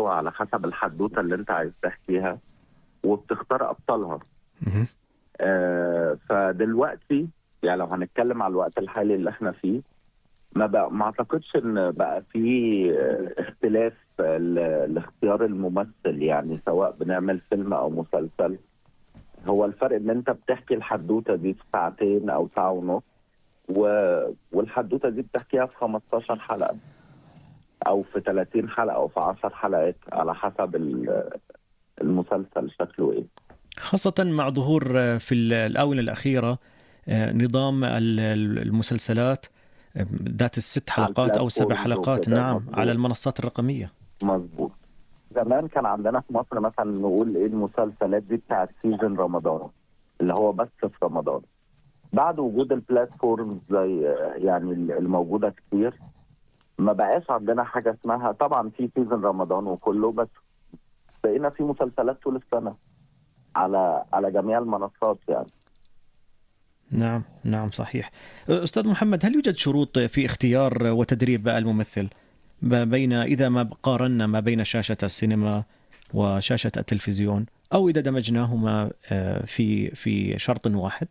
على حسب الحدوته اللي انت عايز تحكيها وبتختار ابطالها مهم. آه فدلوقتي يعني لو هنتكلم على الوقت الحالي اللي احنا فيه ما بقى ما اعتقدش ان بقى في آه، اختلاف آه، ل- لاختيار الممثل يعني سواء بنعمل فيلم او مسلسل هو الفرق ان انت بتحكي الحدوته دي في ساعتين او ساعه ونص و... والحدوته دي بتحكيها في 15 حلقه او في 30 حلقه او في 10 حلقات على حسب ال- المسلسل شكله ايه خاصة مع ظهور آه، في ال- الآونة الأخيرة آه، نظام ال- ال- المسلسلات آه، ذات الست على حلقات أو سبع البلاتفورمز حلقات وكده، نعم مظبوط. على المنصات الرقمية مظبوط زمان كان عندنا في مصر مثلا نقول ايه المسلسلات دي بتاعت سيزون رمضان اللي هو بس في رمضان بعد وجود البلاتفورمز زي يعني الموجوده كتير ما بقاش عندنا حاجه اسمها طبعا في سيزون رمضان وكله بس بقينا في مسلسلات طول السنه على على جميع المنصات يعني نعم نعم صحيح أستاذ محمد هل يوجد شروط في اختيار وتدريب الممثل ب- بين إذا ما قارنا ما بين شاشة السينما وشاشة التلفزيون أو إذا دمجناهما آه، في في شرط واحد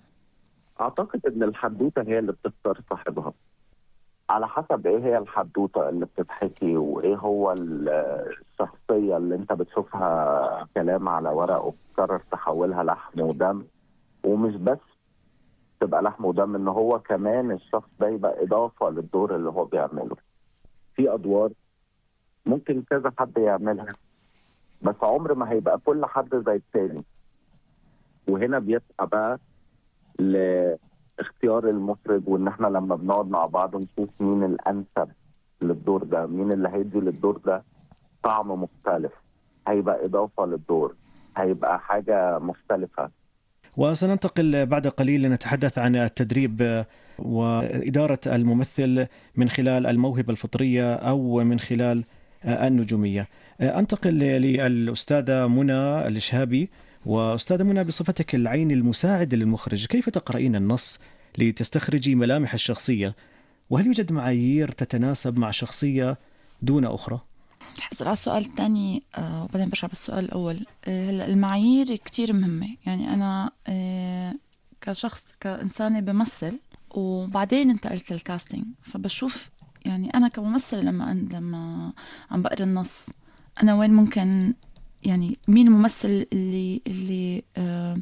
اعتقد ان الحدوته هي اللي بتختار صاحبها على حسب ايه هي الحدوته اللي بتتحكي وايه هو ال- الشخصيه اللي انت بتشوفها كلام على ورق وبتقرر تحولها لحم ودم ومش بس تبقى لحم ودم ان هو كمان الشخص ده يبقى اضافه للدور اللي هو بيعمله في ادوار ممكن كذا حد يعملها بس عمر ما هيبقى كل حد زي التاني وهنا بيبقى بقى لاختيار المخرج وان احنا لما بنقعد مع بعض نشوف مين الانسب للدور ده مين اللي هيدي للدور ده طعم مختلف هيبقى اضافه للدور هيبقى حاجه مختلفه وسننتقل بعد قليل لنتحدث عن التدريب آه، وإدارة الممثل من خلال الموهبة الفطرية أو من خلال آه، النجومية آه، أنتقل للأستاذة منى الشهابي وأستاذة منى بصفتك العين المساعد للمخرج كيف تقرأين النص لتستخرجي ملامح الشخصية وهل يوجد معايير تتناسب مع شخصية دون أخرى؟ حسب على السؤال الثاني آه، وبعدين برجع بالسؤال الأول آه، هلا المعايير كتير مهمة يعني أنا آه، كشخص كإنسانة بمثل وبعدين انتقلت للكاستنج فبشوف يعني أنا كممثلة لما أن لما عم بقرا النص أنا وين ممكن يعني مين الممثل اللي اللي آه،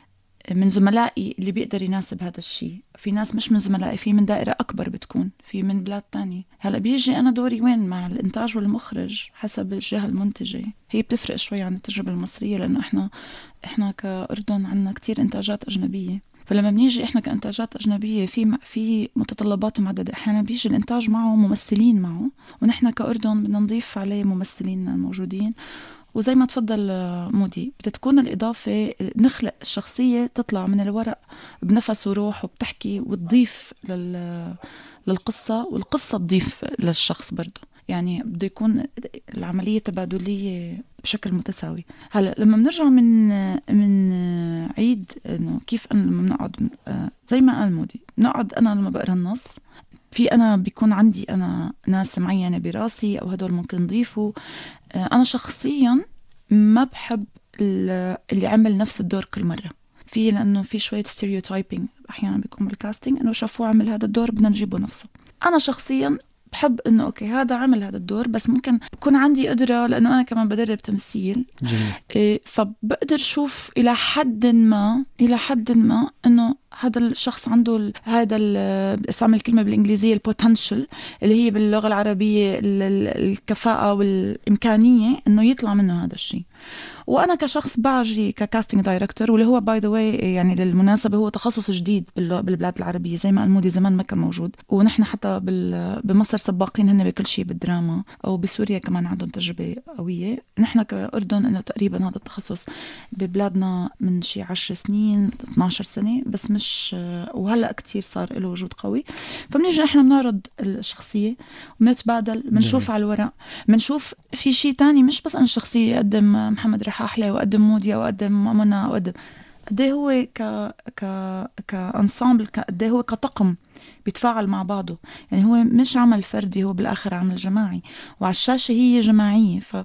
من زملائي اللي بيقدر يناسب هذا الشيء في ناس مش من زملائي في من دائرة أكبر بتكون في من بلاد تانية هلا بيجي أنا دوري وين مع الإنتاج والمخرج حسب الجهة المنتجة هي بتفرق شوي عن التجربة المصرية لأنه إحنا إحنا كأردن عنا كتير إنتاجات أجنبية فلما بنيجي احنا كانتاجات اجنبيه في في متطلبات معدده احيانا بيجي الانتاج معه ممثلين معه ونحن كاردن بدنا نضيف عليه ممثلين موجودين وزي ما تفضل آه، مودي بدها تكون الإضافة نخلق الشخصية تطلع من الورق بنفس وروح وبتحكي وتضيف لل... للقصة والقصة تضيف للشخص برضه يعني بده يكون العملية تبادلية بشكل متساوي هلا لما بنرجع من من عيد انه كيف انا لما بنقعد آه، زي ما قال مودي بنقعد انا لما بقرا النص في انا بيكون عندي انا ناس معينه براسي او هدول ممكن نضيفوا آه، انا شخصيا ما بحب ال- اللي عمل نفس الدور كل مره في لانه في شويه ستيريوتايبنج احيانا بيكون بالكاستنج انه شافوه عمل هذا الدور بدنا نجيبه نفسه انا شخصيا بحب انه اوكي هذا عمل هذا الدور بس ممكن بكون عندي قدره لانه انا كمان بدرب تمثيل جميل إيه، فبقدر شوف الى حد ما الى حد ما انه هذا الشخص عنده ال- هذا ال- استعمل الكلمه بالانجليزيه البوتنشل اللي هي باللغه العربيه ال- ال- الكفاءه والامكانيه انه يطلع منه هذا الشيء وانا كشخص باجي ككاستنج دايركتور واللي هو باي ذا واي يعني للمناسبه هو تخصص جديد بال- بالبلاد العربيه زي ما قال مودي زمان ما كان موجود ونحن حتى بال- بمصر سباقين هن بكل شيء بالدراما او بسوريا كمان عندهم تجربه قويه نحن كاردن انه تقريبا هذا التخصص ببلادنا من شي 10 سنين 12 سنه بس مش وهلا كتير صار له وجود قوي فبنيجي نحن بنعرض الشخصيه وبنتبادل بنشوف جميل. على الورق بنشوف في شيء تاني مش بس انا الشخصيه اقدم محمد رحاحله واقدم موديا واقدم منى واقدم قد إيه هو ك ك كانسامبل قد إيه هو كطقم بيتفاعل مع بعضه يعني هو مش عمل فردي هو بالاخر عمل جماعي وعلى الشاشه هي جماعيه ف